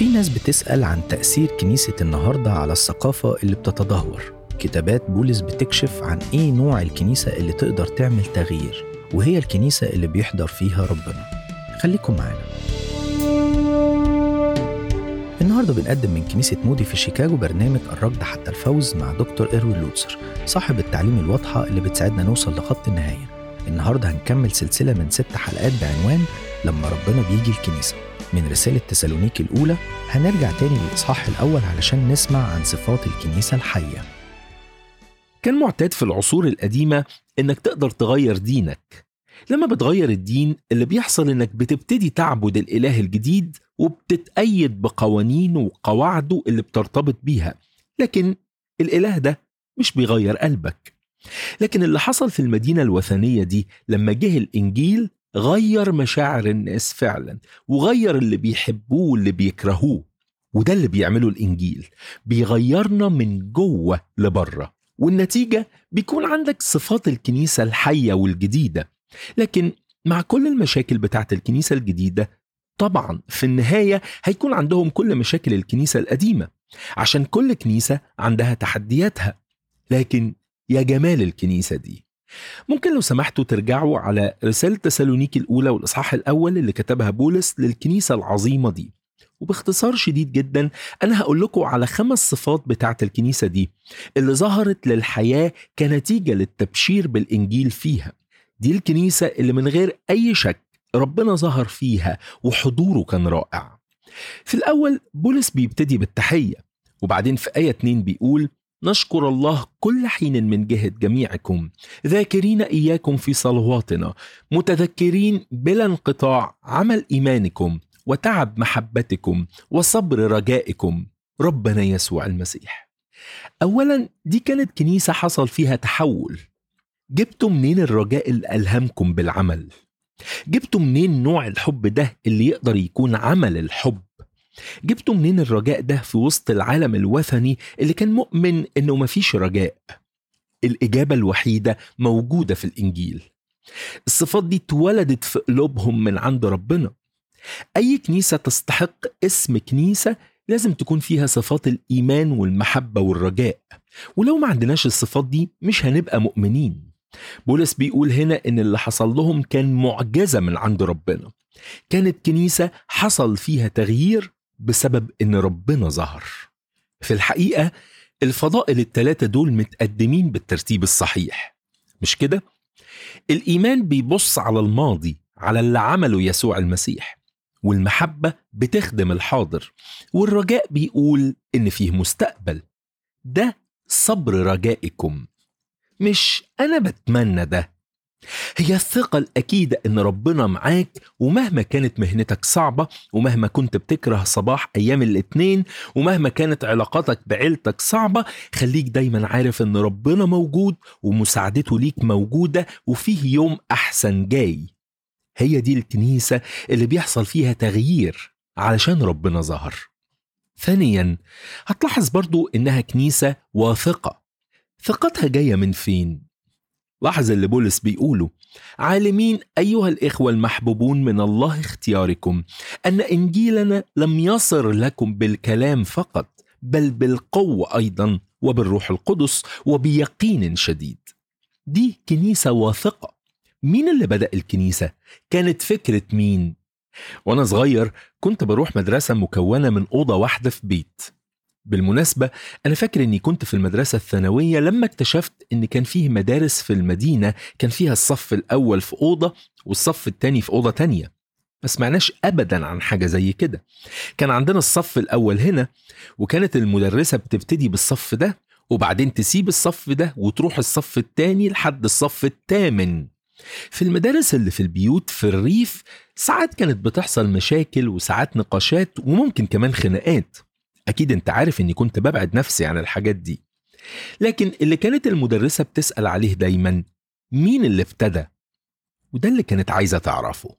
في ناس بتسأل عن تأثير كنيسة النهاردة على الثقافة اللي بتتدهور كتابات بولس بتكشف عن ايه نوع الكنيسة اللي تقدر تعمل تغيير وهي الكنيسة اللي بيحضر فيها ربنا خليكم معانا النهاردة بنقدم من كنيسة مودي في شيكاغو برنامج الركض حتى الفوز مع دكتور إروين لوتسر صاحب التعليم الواضحة اللي بتساعدنا نوصل لخط النهاية النهاردة هنكمل سلسلة من ست حلقات بعنوان لما ربنا بيجي الكنيسة من رسالة تسالونيكي الأولى هنرجع تاني للإصحاح الأول علشان نسمع عن صفات الكنيسة الحية كان معتاد في العصور القديمة إنك تقدر تغير دينك لما بتغير الدين اللي بيحصل إنك بتبتدي تعبد الإله الجديد وبتتأيد بقوانينه وقواعده اللي بترتبط بيها لكن الإله ده مش بيغير قلبك لكن اللي حصل في المدينة الوثنية دي لما جه الإنجيل غير مشاعر الناس فعلا وغير اللي بيحبوه واللي بيكرهوه وده اللي بيعمله الإنجيل بيغيرنا من جوه لبره والنتيجة بيكون عندك صفات الكنيسة الحية والجديدة لكن مع كل المشاكل بتاعت الكنيسة الجديدة طبعا في النهاية هيكون عندهم كل مشاكل الكنيسة القديمة عشان كل كنيسة عندها تحدياتها لكن يا جمال الكنيسة دي ممكن لو سمحتوا ترجعوا على رسالة تسالونيكي الأولى والإصحاح الأول اللي كتبها بولس للكنيسة العظيمة دي وباختصار شديد جدا أنا هقول لكم على خمس صفات بتاعة الكنيسة دي اللي ظهرت للحياة كنتيجة للتبشير بالإنجيل فيها دي الكنيسة اللي من غير أي شك ربنا ظهر فيها وحضوره كان رائع في الأول بولس بيبتدي بالتحية وبعدين في آية 2 بيقول نشكر الله كل حين من جهة جميعكم ذاكرين إياكم في صلواتنا متذكرين بلا انقطاع عمل إيمانكم وتعب محبتكم وصبر رجائكم ربنا يسوع المسيح أولا دي كانت كنيسة حصل فيها تحول جبتوا منين الرجاء اللي ألهمكم بالعمل جبتوا منين نوع الحب ده اللي يقدر يكون عمل الحب جبتوا منين الرجاء ده في وسط العالم الوثني اللي كان مؤمن انه مفيش رجاء الإجابة الوحيدة موجودة في الإنجيل الصفات دي اتولدت في قلوبهم من عند ربنا أي كنيسة تستحق اسم كنيسة لازم تكون فيها صفات الإيمان والمحبة والرجاء ولو ما عندناش الصفات دي مش هنبقى مؤمنين بولس بيقول هنا إن اللي حصل لهم كان معجزة من عند ربنا كانت كنيسة حصل فيها تغيير بسبب إن ربنا ظهر في الحقيقة الفضائل الثلاثة دول متقدمين بالترتيب الصحيح مش كده؟ الإيمان بيبص على الماضي على اللي عمله يسوع المسيح والمحبة بتخدم الحاضر والرجاء بيقول إن فيه مستقبل ده صبر رجائكم مش أنا بتمنى ده هي الثقة الأكيدة إن ربنا معاك ومهما كانت مهنتك صعبة ومهما كنت بتكره صباح أيام الاتنين ومهما كانت علاقاتك بعيلتك صعبة خليك دايما عارف إن ربنا موجود ومساعدته ليك موجودة وفيه يوم أحسن جاي هي دي الكنيسة اللي بيحصل فيها تغيير علشان ربنا ظهر ثانيا هتلاحظ برضو إنها كنيسة واثقة ثقتها جاية من فين؟ لاحظ اللي بولس بيقوله عالمين أيها الإخوة المحبوبون من الله اختياركم أن إنجيلنا لم يصر لكم بالكلام فقط بل بالقوة أيضا وبالروح القدس وبيقين شديد دي كنيسة واثقة مين اللي بدأ الكنيسة؟ كانت فكرة مين؟ وأنا صغير كنت بروح مدرسة مكونة من أوضة واحدة في بيت بالمناسبة أنا فاكر إني كنت في المدرسة الثانوية لما اكتشفت إن كان فيه مدارس في المدينة كان فيها الصف الأول في أوضة والصف التاني في أوضة تانية ما سمعناش أبدا عن حاجة زي كده كان عندنا الصف الأول هنا وكانت المدرسة بتبتدي بالصف ده وبعدين تسيب الصف ده وتروح الصف التاني لحد الصف الثامن في المدارس اللي في البيوت في الريف ساعات كانت بتحصل مشاكل وساعات نقاشات وممكن كمان خناقات أكيد أنت عارف إني كنت ببعد نفسي عن الحاجات دي لكن اللي كانت المدرسة بتسأل عليه دايما مين اللي ابتدى وده اللي كانت عايزة تعرفه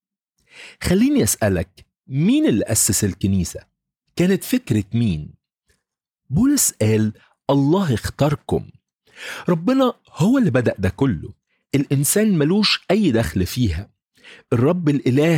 خليني أسألك مين اللي أسس الكنيسة كانت فكرة مين بولس قال الله اختاركم ربنا هو اللي بدأ ده كله الإنسان ملوش أي دخل فيها الرب الإله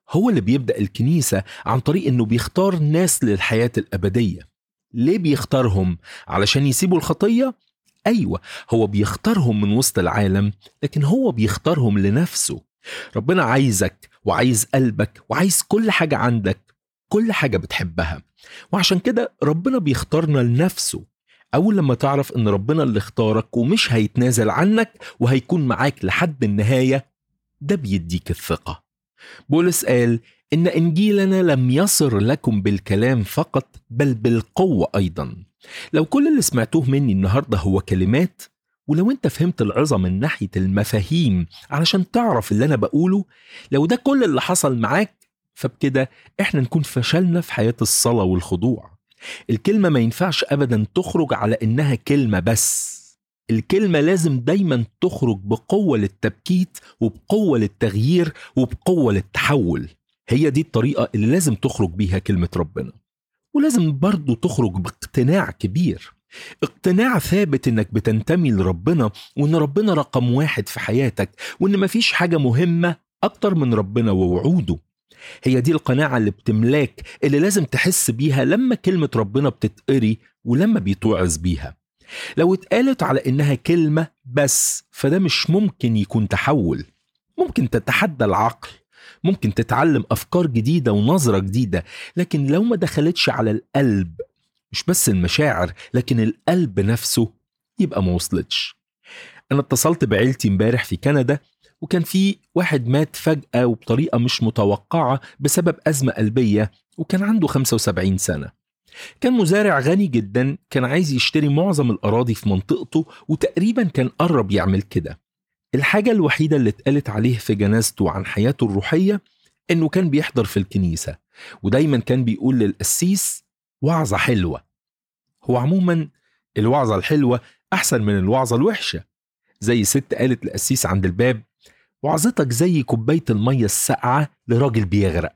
هو اللي بيبدأ الكنيسة عن طريق إنه بيختار ناس للحياة الأبدية ليه بيختارهم؟ علشان يسيبوا الخطية؟ أيوة هو بيختارهم من وسط العالم لكن هو بيختارهم لنفسه ربنا عايزك وعايز قلبك وعايز كل حاجة عندك كل حاجة بتحبها وعشان كده ربنا بيختارنا لنفسه أول لما تعرف إن ربنا اللي اختارك ومش هيتنازل عنك وهيكون معاك لحد النهاية ده بيديك الثقة بولس قال إن إنجيلنا لم يصر لكم بالكلام فقط بل بالقوة أيضا لو كل اللي سمعتوه مني النهاردة هو كلمات ولو انت فهمت العظة من ناحية المفاهيم علشان تعرف اللي أنا بقوله لو ده كل اللي حصل معاك فبكده احنا نكون فشلنا في حياة الصلاة والخضوع الكلمة ما ينفعش أبدا تخرج على إنها كلمة بس الكلمة لازم دايما تخرج بقوة للتبكيت وبقوة للتغيير وبقوة للتحول هي دي الطريقة اللي لازم تخرج بيها كلمة ربنا ولازم برضو تخرج باقتناع كبير اقتناع ثابت انك بتنتمي لربنا وان ربنا رقم واحد في حياتك وان مفيش حاجة مهمة اكتر من ربنا ووعوده هي دي القناعة اللي بتملاك اللي لازم تحس بيها لما كلمة ربنا بتتقري ولما بيتوعظ بيها لو اتقالت على انها كلمة بس فده مش ممكن يكون تحول ممكن تتحدى العقل ممكن تتعلم افكار جديدة ونظرة جديدة لكن لو ما دخلتش على القلب مش بس المشاعر لكن القلب نفسه يبقى ما وصلتش انا اتصلت بعيلتي امبارح في كندا وكان في واحد مات فجأة وبطريقة مش متوقعة بسبب أزمة قلبية وكان عنده 75 سنة كان مزارع غني جدا كان عايز يشتري معظم الأراضي في منطقته وتقريبا كان قرب يعمل كده الحاجة الوحيدة اللي اتقالت عليه في جنازته عن حياته الروحية إنه كان بيحضر في الكنيسة ودايما كان بيقول للقسيس وعظة حلوة هو عموما الوعظة الحلوة أحسن من الوعظة الوحشة زي ست قالت للقسيس عند الباب وعظتك زي كوباية المية الساقعة لراجل بيغرق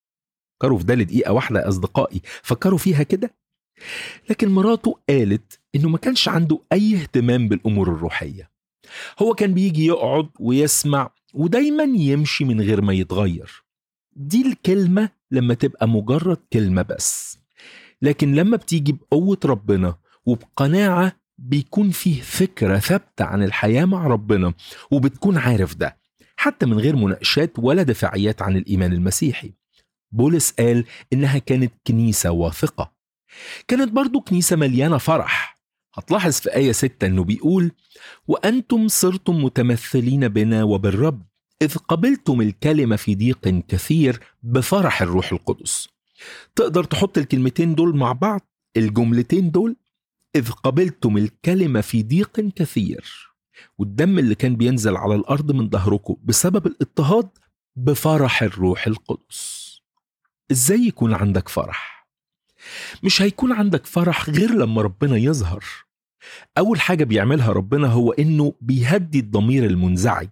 فكروا في ده لدقيقة واحدة يا أصدقائي فكروا فيها كده لكن مراته قالت إنه ما كانش عنده أي اهتمام بالأمور الروحية هو كان بيجي يقعد ويسمع ودايما يمشي من غير ما يتغير دي الكلمة لما تبقى مجرد كلمة بس لكن لما بتيجي بقوة ربنا وبقناعة بيكون فيه فكرة ثابتة عن الحياة مع ربنا وبتكون عارف ده حتى من غير مناقشات ولا دفاعيات عن الإيمان المسيحي بولس قال إنها كانت كنيسة واثقة كانت برضو كنيسة مليانة فرح هتلاحظ في آية 6 أنه بيقول وأنتم صرتم متمثلين بنا وبالرب إذ قبلتم الكلمة في ضيق كثير بفرح الروح القدس تقدر تحط الكلمتين دول مع بعض الجملتين دول إذ قبلتم الكلمة في ضيق كثير والدم اللي كان بينزل على الأرض من ظهركم بسبب الاضطهاد بفرح الروح القدس إزاي يكون عندك فرح؟ مش هيكون عندك فرح غير لما ربنا يظهر أول حاجة بيعملها ربنا هو إنه بيهدي الضمير المنزعج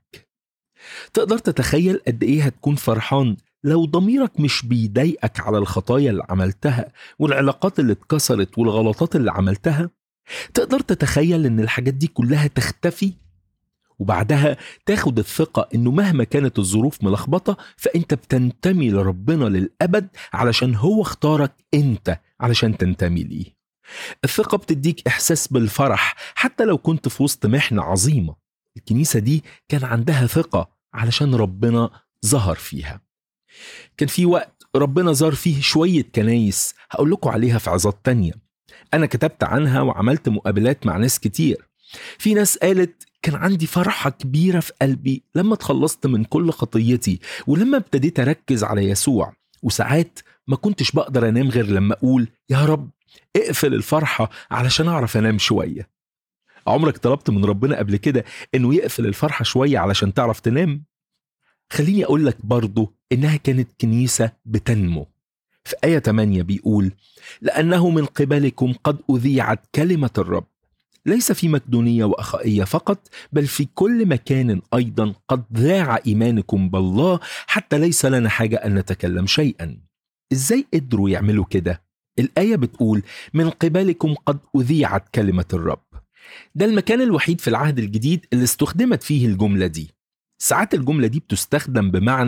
تقدر تتخيل قد إيه هتكون فرحان لو ضميرك مش بيضايقك على الخطايا اللي عملتها والعلاقات اللي اتكسرت والغلطات اللي عملتها تقدر تتخيل ان الحاجات دي كلها تختفي وبعدها تاخد الثقة انه مهما كانت الظروف ملخبطة فانت بتنتمي لربنا للأبد علشان هو اختارك انت علشان تنتمي ليه الثقة بتديك إحساس بالفرح حتى لو كنت في وسط محنة عظيمة الكنيسة دي كان عندها ثقة علشان ربنا ظهر فيها كان في وقت ربنا زار فيه شوية كنايس هقول لكم عليها في عظات تانية أنا كتبت عنها وعملت مقابلات مع ناس كتير في ناس قالت كان عندي فرحة كبيرة في قلبي لما اتخلصت من كل خطيتي ولما ابتديت أركز على يسوع وساعات ما كنتش بقدر أنام غير لما أقول يا رب اقفل الفرحة علشان أعرف أنام شوية عمرك طلبت من ربنا قبل كده إنه يقفل الفرحة شوية علشان تعرف تنام؟ خليني أقول لك برضو إنها كانت كنيسة بتنمو في آية 8 بيقول لأنه من قبلكم قد أذيعت كلمة الرب ليس في مقدونية وأخائية فقط بل في كل مكان أيضا قد ذاع إيمانكم بالله حتى ليس لنا حاجة أن نتكلم شيئا إزاي قدروا يعملوا كده؟ الآية بتقول من قبلكم قد أذيعت كلمة الرب ده المكان الوحيد في العهد الجديد اللي استخدمت فيه الجملة دي ساعات الجملة دي بتستخدم بمعنى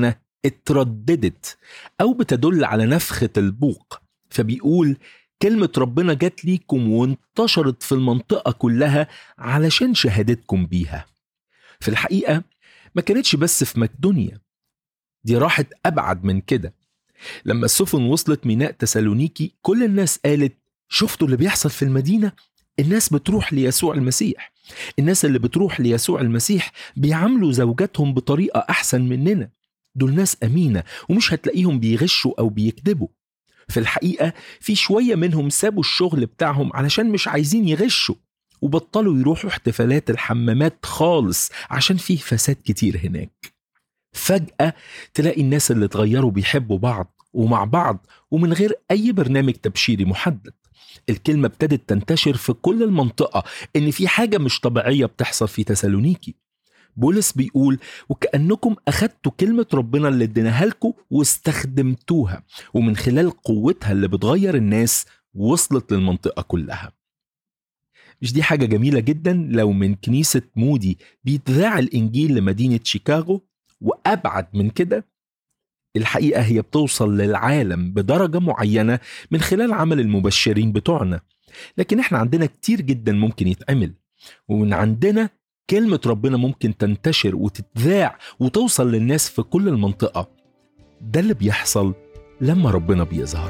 اترددت أو بتدل على نفخة البوق فبيقول كلمة ربنا جت ليكم وانتشرت في المنطقة كلها علشان شهادتكم بيها في الحقيقة ما كانتش بس في مقدونيا دي راحت أبعد من كده لما السفن وصلت ميناء تسالونيكي كل الناس قالت شفتوا اللي بيحصل في المدينة الناس بتروح ليسوع المسيح الناس اللي بتروح ليسوع المسيح بيعاملوا زوجاتهم بطريقة أحسن مننا دول ناس أمينة ومش هتلاقيهم بيغشوا أو بيكذبوا في الحقيقة في شوية منهم سابوا الشغل بتاعهم علشان مش عايزين يغشوا وبطلوا يروحوا احتفالات الحمامات خالص عشان فيه فساد كتير هناك فجأة تلاقي الناس اللي اتغيروا بيحبوا بعض ومع بعض ومن غير أي برنامج تبشيري محدد الكلمة ابتدت تنتشر في كل المنطقة إن في حاجة مش طبيعية بتحصل في تسالونيكي بولس بيقول وكأنكم أخدتوا كلمة ربنا اللي اديناها لكم واستخدمتوها ومن خلال قوتها اللي بتغير الناس وصلت للمنطقة كلها مش دي حاجة جميلة جدا لو من كنيسة مودي بيتذاع الإنجيل لمدينة شيكاغو وأبعد من كده الحقيقة هي بتوصل للعالم بدرجة معينة من خلال عمل المبشرين بتوعنا لكن احنا عندنا كتير جدا ممكن يتعمل ومن عندنا كلمة ربنا ممكن تنتشر وتتذاع وتوصل للناس في كل المنطقة ده اللي بيحصل لما ربنا بيظهر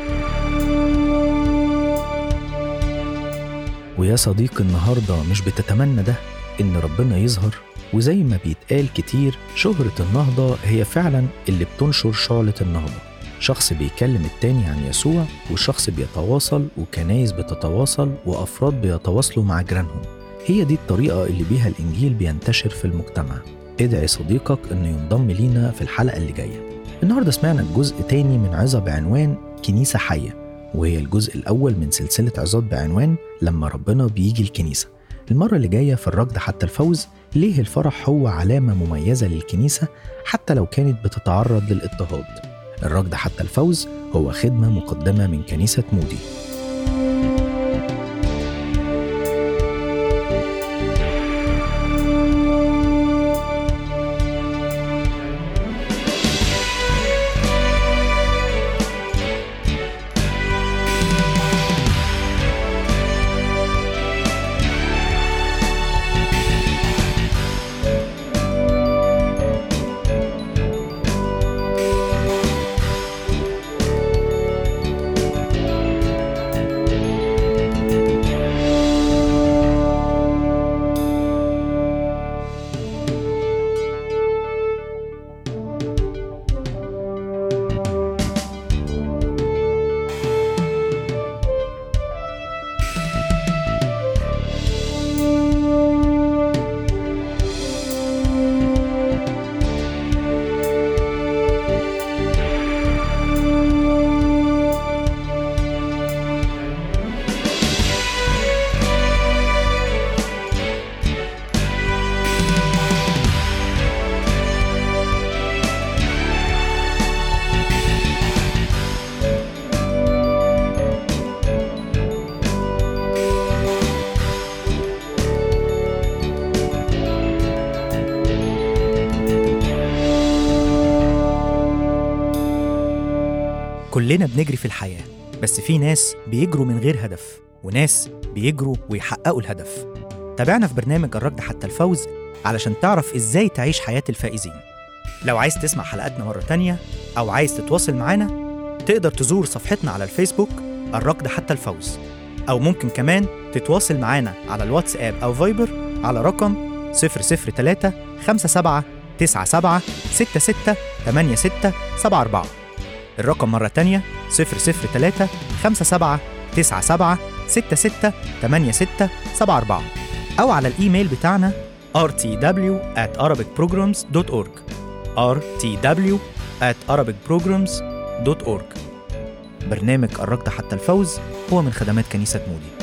ويا صديقي النهاردة مش بتتمنى ده إن ربنا يظهر وزي ما بيتقال كتير شهرة النهضة هي فعلا اللي بتنشر شعلة النهضة شخص بيكلم التاني عن يسوع والشخص بيتواصل وكنايس بتتواصل وأفراد بيتواصلوا مع جيرانهم هي دي الطريقة اللي بيها الإنجيل بينتشر في المجتمع ادعي صديقك إنه ينضم لينا في الحلقة اللي جاية النهاردة سمعنا جزء تاني من عظة بعنوان كنيسة حية وهي الجزء الأول من سلسلة عظات بعنوان لما ربنا بيجي الكنيسة المرة اللي جاية في الركض حتى الفوز ليه الفرح هو علامة مميزة للكنيسة حتى لو كانت بتتعرض للاضطهاد الركض حتى الفوز هو خدمة مقدمة من كنيسة مودي كلنا بنجري في الحياة بس في ناس بيجروا من غير هدف وناس بيجروا ويحققوا الهدف تابعنا في برنامج الركض حتى الفوز علشان تعرف ازاي تعيش حياة الفائزين لو عايز تسمع حلقاتنا مرة تانية أو عايز تتواصل معانا تقدر تزور صفحتنا على الفيسبوك الركض حتى الفوز أو ممكن كمان تتواصل معانا على الواتساب أو فايبر على رقم 003 57 97 66 86 74 الرقم مرة تانية 003 57 97 66 86 74 أو على الإيميل بتاعنا rtw at arabicprograms.org rtw at arabicprograms.org برنامج الركض حتى الفوز هو من خدمات كنيسة مودي